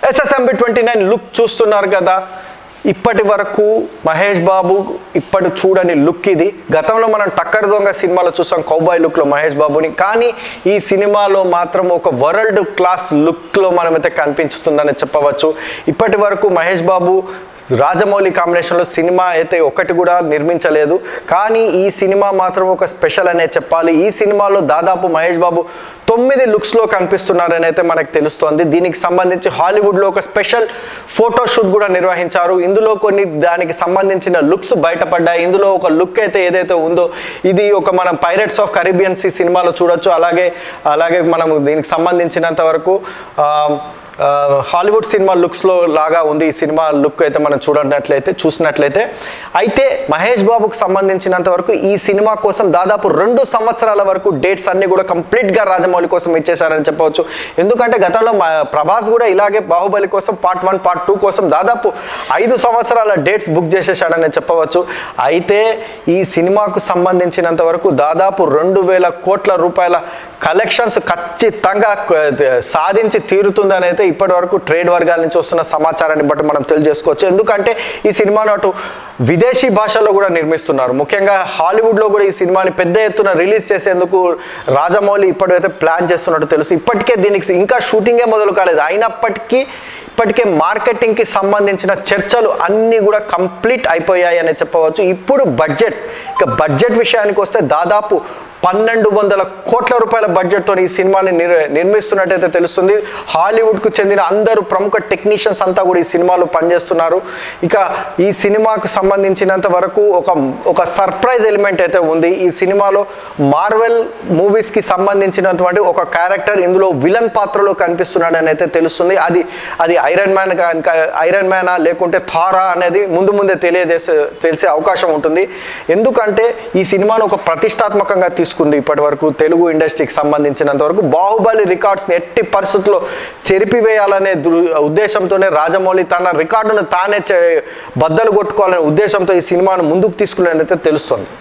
SSMB twenty nine look చూస్తున్నారు కదా ఇప్పటి వరకు మహేష్ బాబు ఇప్పటి చూడని లుక్ ఇది గతంలో మనం టక్కర్ దొంగ సినిమాలో చూసాం కౌబాయ్ లుక్లో మహేష్ బాబుని కానీ ఈ సినిమాలో మాత్రం ఒక వరల్డ్ క్లాస్ లుక్లో మనమైతే కనిపిస్తుందని చెప్పవచ్చు ఇప్పటి వరకు మహేష్ బాబు రాజమౌళి కాంబినేషన్లో సినిమా అయితే ఒకటి కూడా నిర్మించలేదు కానీ ఈ సినిమా మాత్రం ఒక స్పెషల్ అనే చెప్పాలి ఈ సినిమాలో దాదాపు మహేష్ బాబు తొమ్మిది లుక్స్లో కనిపిస్తున్నారని అయితే మనకు తెలుస్తోంది దీనికి సంబంధించి హాలీవుడ్లో ఒక స్పెషల్ ఫోటో షూట్ కూడా నిర్వహించారు ఇందులో కొన్ని దానికి సంబంధించిన లుక్స్ బయటపడ్డాయి ఇందులో ఒక లుక్ అయితే ఏదైతే ఉందో ఇది ఒక మనం పైరెట్స్ ఆఫ్ కరీబియన్స్ ఈ సినిమాలో చూడొచ్చు అలాగే అలాగే మనం దీనికి సంబంధించినంత వరకు ఆ, ఆ, హాలీవుడ్ సినిమా లుక్స్లో లాగా ఉంది ఈ సినిమా లుక్ అయితే మనం చూడనట్లయితే చూసినట్లయితే అయితే మహేష్ బాబుకు సంబంధించినంత వరకు ఈ సినిమా కోసం దాదాపు రెండు సంవత్సరాల వరకు డేట్స్ అన్ని కూడా కంప్లీట్గా రాజమౌళి కోసం ఇచ్చేశారని చెప్పవచ్చు ఎందుకంటే గతంలో మ- ప్రభాస్ కూడా ఇలాగే బాహుబలి కోసం పార్ట్ వన్ పార్ట్ టూ కోసం దాదాపు ఐదు సంవత్సరాల డేట్స్ బుక్ చేసేసాడని చెప్పవచ్చు అయితే ఈ సినిమాకు సంబంధించినంత వరకు దాదాపు రెండు వేల కోట్ల రూపాయల కలెక్షన్స్ ఖచ్చితంగా క- సాధించి తీరుతుందని అయితే ఇప్పటి వరకు ట్రేడ్ వర్గాల నుంచి వస్తున్న సమాచారాన్ని బట్టి మనం తెలియజేసుకోవచ్చు ఎందుకంటే ఈ సినిమాను అటు విదేశీ భాషలో కూడా నిర్మిస్తున్నారు ముఖ్యంగా హాలీవుడ్లో కూడా ఈ సినిమాని పెద్ద ఎత్తున రిలీజ్ చేసేందుకు రాజమౌళి ఇప్పటికైతే ప్లాన్ చేస్తున్నట్టు తెలుసు ఇప్పటికే దీనికి ఇంకా షూటింగే మొదలు కాలేదు అయినప్పటికీ ఇప్పటికే మార్కెటింగ్కి సంబంధించిన చర్చలు అన్నీ కూడా కంప్లీట్ అయిపోయాయి అని చెప్పవచ్చు ఇప్పుడు బడ్జెట్ ఇక బడ్జెట్ విషయానికి వస్తే దాదాపు పన్నెండు వందల కోట్ల రూపాయల బడ్జెట్తో ఈ సినిమాని నిర్ నిర్మిస్తున్నట్టయితే తెలుస్తుంది హాలీవుడ్కు చెందిన అందరూ ప్రముఖ టెక్నీషియన్స్ అంతా కూడా ఈ సినిమాలో పనిచేస్తున్నారు ఇక ఈ సినిమాకు సంబంధించినంత వరకు ఒక ఒక సర్ప్రైజ్ ఎలిమెంట్ అయితే ఉంది ఈ సినిమాలో మార్వెల్ మూవీస్కి సంబంధించినటువంటి ఒక క్యారెక్టర్ ఇందులో విలన్ పాత్రలో కనిపిస్తున్నాడని అయితే తెలుస్తుంది అది అది ఐరన్ మ్యాన్ ఐరన్ మ్యానా లేకుంటే థారా అనేది ముందు ముందే తెలియజేసే తెలిసే అవకాశం ఉంటుంది ఎందుకంటే ఈ సినిమాను ఒక ప్రతిష్టాత్మకంగా తీసుకుంది ఇప్పటి వరకు తెలుగు ఇండస్ట్రీకి సంబంధించినంత వరకు బాహుబలి రికార్డ్స్ని ఎట్టి పరిస్థితుల్లో చెరిపివేయాలనే దు- ఉద్దేశంతోనే రాజమౌళి తన రికార్డును తానే చె- బద్దలు కొట్టుకోవాలనే ఉద్దేశంతో ఈ సినిమాను ముందుకు తీసుకునేదైతే తెలుస్తుంది